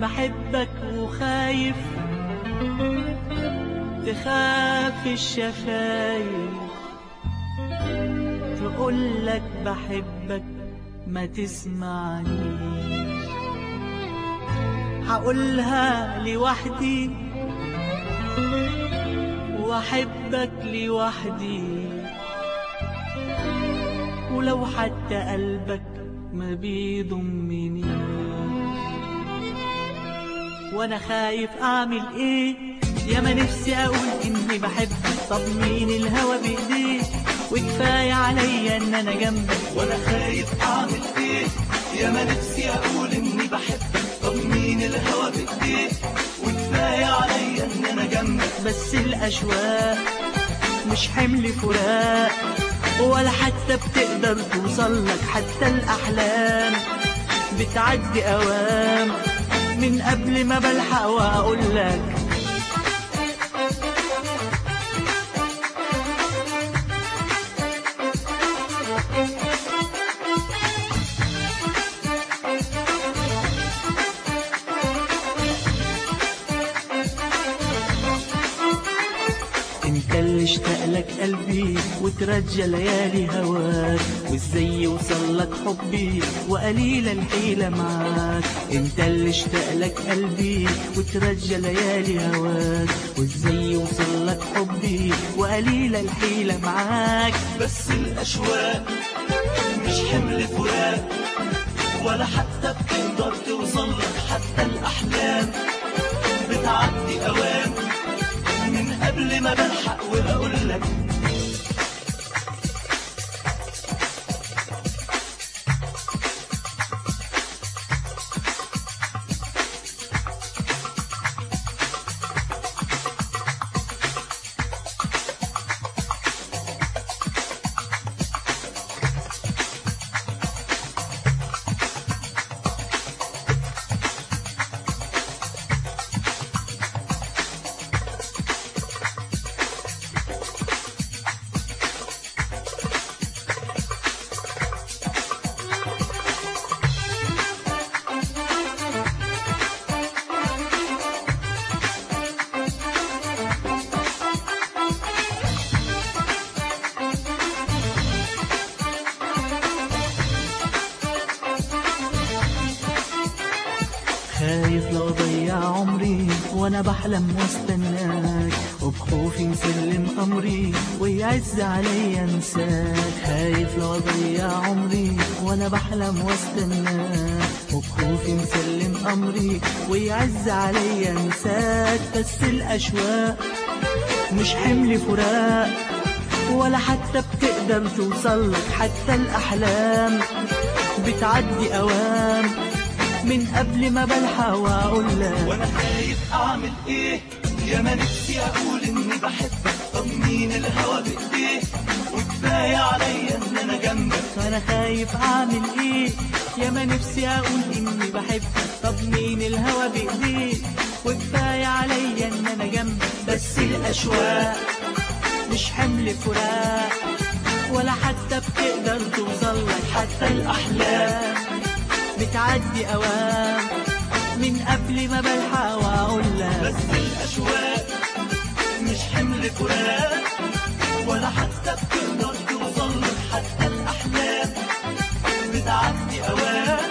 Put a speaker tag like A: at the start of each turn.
A: بحبك وخايف تخاف الشفايف تقولك بحبك ما تسمعنيش هقولها لوحدي واحبك لوحدي ولو حتى قلبك ما بيضمنيش وانا خايف اعمل ايه يا ما نفسي اقول اني بحبك طب مين الهوى بايديه وكفايه عليا ان انا جنبك
B: وانا خايف اعمل ايه يا ما نفسي اقول اني بحبك طب مين الهوى بايديه وكفايه عليا ان انا جنبك
A: بس الاشواق مش حمل فراق ولا حتى بتقدر توصل لك حتى الاحلام بتعدي اوام من قبل ما بلحق واقول لك انت اللي اشتاق لك قلبي وترجى ليالي هواك وازاي يوصل لك حبي وقليل الحيلة معاك انت اللي اشتاق لك قلبي وترجى ليالي هواك وازاي يوصل لك حبي وقليل الحيلة معاك
B: بس الاشواق مش حمل فراق ولا حتى بتقدر توصل لك حتى الاحلام بتعدي اوام من قبل ما بلحق وبقول لك
A: خايف لو اضيع عمري وانا بحلم واستناك وبخوفي مسلم امري ويعز عليا انساك خايف لو اضيع عمري وانا بحلم واستناك وبخوفي مسلم امري ويعز عليا انساك بس الاشواق مش حمل فراق ولا حتى بتقدر توصل لك حتى الاحلام بتعدي اوام من قبل ما بلحق واقول لك
B: وانا خايف اعمل ايه يا ما نفسي اقول اني بحبك طب مين الهوى بايديه وكفايه عليا ان انا جنبك
A: انا خايف اعمل ايه يا ما نفسي اقول اني بحبك طب مين الهوى بايديه وكفايه عليا ان انا جنبك بس الاشواق مش حمل فراق ولا حتى بتقدر توصل لك حتى الاحلام بتعدي اوام من قبل ما بلحق واقول لك
B: بس الاشواق مش حمل فراق ولا حتى بتقدر توصل لك حتى الاحلام بتعدي اوام